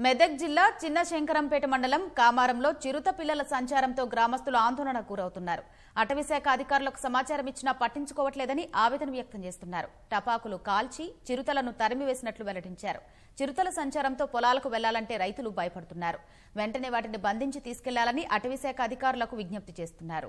మెదక్ జిల్లా చిన్న శంకరంపేట మండలం కామారంలో చిరుత పిల్లల సంచారంతో గ్రామస్తులు ఆందోళన గురవుతున్నారు అటవీశాఖ అధికారులకు సమాచారం ఇచ్చినా పట్టించుకోవట్లేదని ఆవేదన వ్యక్తం చేస్తున్నారు టపాకులు కాల్చి చిరుతలను తరిమివేసినట్లు వెల్లడించారు చిరుతల సంచారంతో పొలాలకు వెళ్లాలంటే రైతులు భయపడుతున్నారు వెంటనే వాటిని బంధించి తీసుకెళ్లాలని అటవీశాఖ అధికారులకు విజ్ఞప్తి చేస్తున్నారు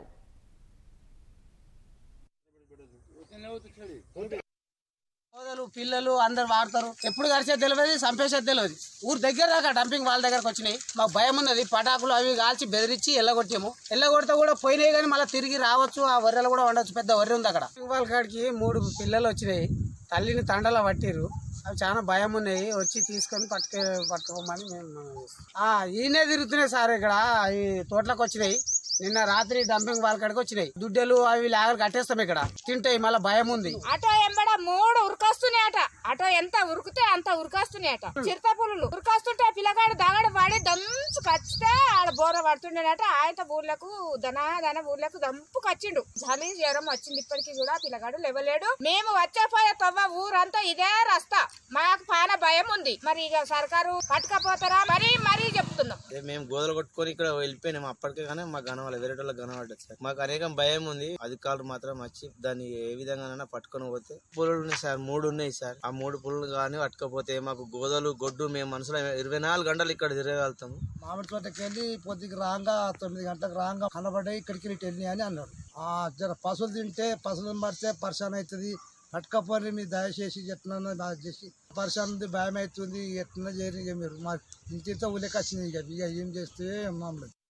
సోదలు పిల్లలు అందరు వాడతారు ఎప్పుడు గడిచేది తెలియదు చంపేసేది తెలియదు ఊరు దగ్గర దాకా డంపింగ్ వాళ్ళ దగ్గరకు వచ్చినాయి మాకు భయం ఉన్నది పటాకులు అవి కాల్చి బెదిరించి ఎల్లగొట్టాము ఎల్లగొడితే కూడా పోయినాయి కానీ మళ్ళీ తిరిగి రావచ్చు ఆ వర్రెలు కూడా ఉండొచ్చు పెద్ద వర్రె ఉంది అక్కడ డంపింగ్ వాళ్ళ కాడికి మూడు పిల్లలు వచ్చినాయి తల్లిని తండలా పట్టిర్రు అవి చాలా భయం ఉన్నాయి వచ్చి తీసుకొని పట్టుకే పట్టుకోమని మేము ఆ, ఈయనే తిరుగుతున్నాయి సార్ ఇక్కడ ఈ తోటలకు వచ్చినాయి నిన్న రాత్రి డంపింగ్ వాళ్ళ కాడికి వచ్చినాయి దుడ్డలు అవి లాగలు కట్టేస్తాం ఇక్కడ తింటాయి మళ్ళీ భయం ఉంది ఆటో ఎంబడ మూడు ఉరికొస్తున్నాయట ఆటో ఎంత ఉరికితే అంత ఉరికొస్తున్నాయట చిరుత పులులు ఉరికొస్తుంటే ఆ పిల్లగాడు దగడ పడి దంచు కచ్చితే ఆడ బోర పడుతుండేనట ఆయన ఊర్లకు దన దన ఊర్లకు దంపు కచ్చిండు చలి జ్వరం వచ్చింది ఇప్పటికి కూడా ఆ పిల్లగాడు లేవలేడు మేము వచ్చే పోయే తవ్వ ఊరంతా ఇదే రస్తా మాకు పాన భయం ఉంది మరి ఇక సర్కారు పట్టుకపోతారా మరీ మరీ చెప్తున్నాం అదే మేము గోదలు కొట్టుకొని ఇక్కడ వెళ్ళిపోయినాం అప్పటికే కానీ మాకు కనవాలి వేరే వాళ్ళకి కనబడ్డది సార్ మాకు అనేకం భయం ఉంది అధికారులు మాత్రం వచ్చి దాన్ని ఏ విధంగానైనా పట్టుకొని పోతే పులులు ఉన్నాయి సార్ మూడు ఉన్నాయి సార్ ఆ మూడు పులులు కానీ పట్టుకపోతే మాకు గోదలు గొడ్డు మేము మనుషులు ఇరవై నాలుగు గంటలు ఇక్కడ తిరగలుగుతాము మామిడి తోటకి వెళ్ళి పొద్దుకి రాగా తొమ్మిది గంటలకు రాగా కనబడ్డాయి ఇక్కడికి వెళ్ళి వెళ్ళి అని అన్నాడు ఆ జర పశువులు తింటే పశువులను పడితే పరిశాన్ అవుతుంది పట్టుకపోయి మీరు దయచేసి ఎట్లన్నా నాకు చేసి పరిశాన్ ఉంది భయం అవుతుంది ఎట్లా చేయరు ఇక మీరు మా ఇంటితో ఉలేకొచ్చినాయి ఇక ఇక ఏం చేస్తే మామూలు